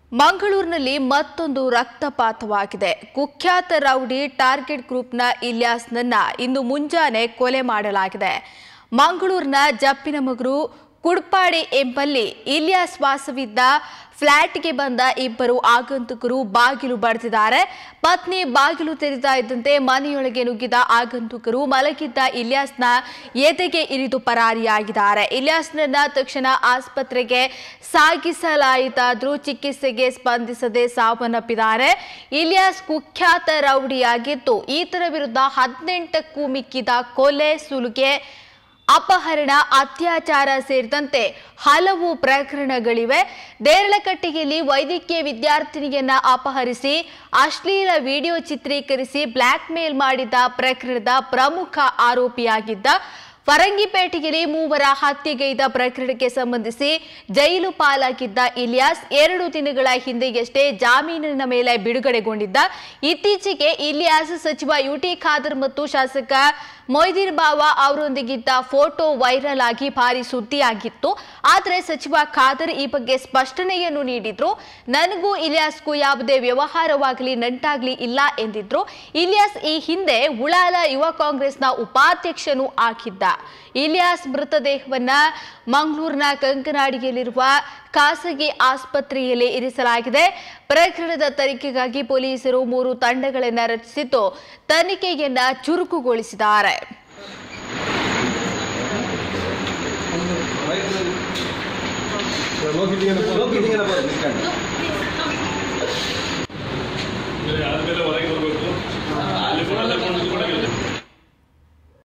ಮಂಗಳೂರಿನಲ್ಲಿ ಮತ್ತೊಂದು ರಕ್ತಪಾತವಾಗಿದೆ ಕುಖ್ಯಾತ ರೌಡಿ ಟಾರ್ಗೆಟ್ ಗ್ರೂಪ್ನ ಇಲಿಯಾಸ್ನನ್ನ ಇಂದು ಮುಂಜಾನೆ ಕೊಲೆ ಮಾಡಲಾಗಿದೆ ಮಂಗಳೂರಿನ ಜಪ್ಪಿನಮಗರು ಕುಡ್ಪಾಡಿ ಎಂಬಲ್ಲಿ ಇಲಿಯಾಸ್ ವಾಸವಿದ್ದ ಫ್ಲಾಟ್ಗೆ ಬಂದ ಇಬ್ಬರು ಆಗಂತುಕರು ಬಾಗಿಲು ಬಡಿದಿದ್ದಾರೆ ಪತ್ನಿ ಬಾಗಿಲು ತೆರೆತಾ ಇದ್ದಂತೆ ಮನೆಯೊಳಗೆ ನುಗ್ಗಿದ ಆಗಂತುಕರು ಮಲಗಿದ್ದ ಇಲಿಯಾಸ್ನ ಎದೆಗೆ ಇರಿದು ಪರಾರಿಯಾಗಿದ್ದಾರೆ ಇಲಿಯಾಸ್ನನ್ನ ತಕ್ಷಣ ಆಸ್ಪತ್ರೆಗೆ ಸಾಗಿಸಲಾಯಿತಾದ್ರೂ ಚಿಕಿತ್ಸೆಗೆ ಸ್ಪಂದಿಸದೆ ಸಾವನ್ನಪ್ಪಿದ್ದಾರೆ ಇಲಿಯಾಸ್ ಕುಖ್ಯಾತ ರೌಡಿಯಾಗಿದ್ದು ಈತನ ವಿರುದ್ಧ ಹದಿನೆಂಟಕ್ಕೂ ಮಿಕ್ಕಿದ ಕೊಲೆ ಸುಲಿಗೆ ಅಪಹರಣ ಅತ್ಯಾಚಾರ ಸೇರಿದಂತೆ ಹಲವು ಪ್ರಕರಣಗಳಿವೆ ದೇರಳಕಟ್ಟೆಯಲ್ಲಿ ವೈದ್ಯಕೀಯ ವಿದ್ಯಾರ್ಥಿನಿಯನ್ನ ಅಪಹರಿಸಿ ಅಶ್ಲೀಲ ವಿಡಿಯೋ ಚಿತ್ರೀಕರಿಸಿ ಬ್ಲ್ಯಾಕ್ ಮೇಲ್ ಮಾಡಿದ ಪ್ರಕರಣದ ಪ್ರಮುಖ ಆರೋಪಿಯಾಗಿದ್ದ ಫರಂಗಿಪೇಟೆಯಲ್ಲಿ ಮೂವರ ಹತ್ಯೆಗೈದ ಪ್ರಕರಣಕ್ಕೆ ಸಂಬಂಧಿಸಿ ಜೈಲು ಪಾಲಾಗಿದ್ದ ಇಲಿಯಾಸ್ ಎರಡು ದಿನಗಳ ಹಿಂದೆಯಷ್ಟೇ ಜಾಮೀನಿನ ಮೇಲೆ ಬಿಡುಗಡೆಗೊಂಡಿದ್ದ ಇತ್ತೀಚೆಗೆ ಇಲಿಯಾಸ್ ಸಚಿವ ಯುಟಿ ಖಾದರ್ ಮತ್ತು ಶಾಸಕ ಮೊಯ್ದೀನ್ ಬಾವ ಅವರೊಂದಿಗಿದ್ದ ಫೋಟೋ ವೈರಲ್ ಆಗಿ ಭಾರಿ ಸುದ್ದಿಯಾಗಿತ್ತು ಆದರೆ ಸಚಿವ ಖಾದರ್ ಈ ಬಗ್ಗೆ ಸ್ಪಷ್ಟನೆಯನ್ನು ನೀಡಿದ್ರು ನನಗೂ ಇಲಿಯಾಸ್ಗೂ ಯಾವುದೇ ವ್ಯವಹಾರವಾಗಲಿ ನಂಟಾಗ್ಲಿ ಇಲ್ಲ ಎಂದಿದ್ರು ಇಲಿಯಾಸ್ ಈ ಹಿಂದೆ ಉಳಾಲ ಯುವ ಕಾಂಗ್ರೆಸ್ನ ಉಪಾಧ್ಯಕ್ಷನೂ ಆಗಿದ್ದ ಇಲಿಯಾಸ್ ಮೃತದೇಹವನ್ನ ಮಂಗಳೂರಿನ ಕಂಕನಾಡಿಯಲ್ಲಿರುವ ಖಾಸಗಿ ಆಸ್ಪತ್ರೆಯಲ್ಲಿ ಇರಿಸಲಾಗಿದೆ ಪ್ರಕರಣದ ತನಿಖೆಗಾಗಿ ಪೊಲೀಸರು ಮೂರು ತಂಡಗಳನ್ನು ರಚಿಸಿದ್ದು ತನಿಖೆಯನ್ನ ಚುರುಕುಗೊಳಿಸಿದ್ದಾರೆ ಆದ್ಮೇಲೆ ಹೊರಗೆ ಬರಬೇಕು ಅಲ್ಲಿ ಫೋಟೋ ತಗೊಂಡು ಕೂಡ